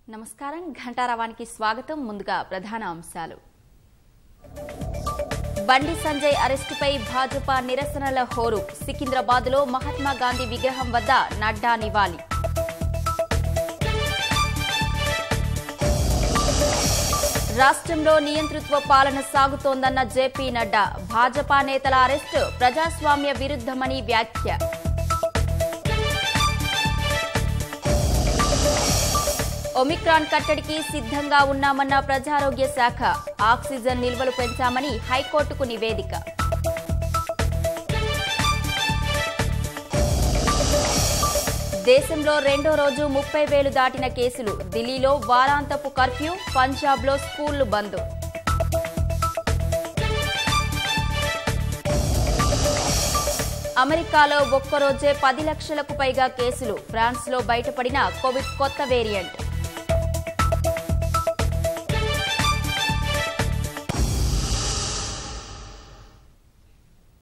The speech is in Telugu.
నమస్కారం ఘంటారావానికి స్వాగతం ముందుగా ప్రధాన అంశాలు బండి సంజయ్ అరెస్టుపై భాజపా నిరసనల హోరు సికింద్రాబాద్లో మహాత్మా గాంధీ విగ్రహం వద్ద నడ్డా నివాళి రాష్ట్రంలో నియంతృత్వ పాలన సాగుతోందన్న జేపీ నడ్డా భాజపా నేతల అరెస్టు ప్రజాస్వామ్య విరుద్ధమని వ్యాఖ్య ఒమిక్రాన్ కట్టడికి సిద్ధంగా ఉన్నామన్న ప్రజారోగ్య శాఖ ఆక్సిజన్ నిల్వలు పెంచామని హైకోర్టుకు నివేదిక దేశంలో రెండో రోజు ముప్పై వేలు దాటిన కేసులు ఢిల్లీలో వారాంతపు కర్ఫ్యూ పంజాబ్లో స్కూళ్లు బంద్ అమెరికాలో ఒక్కరోజే పది లక్షలకు పైగా కేసులు ఫ్రాన్స్లో బయటపడిన కోవిడ్ కొత్త వేరియంట్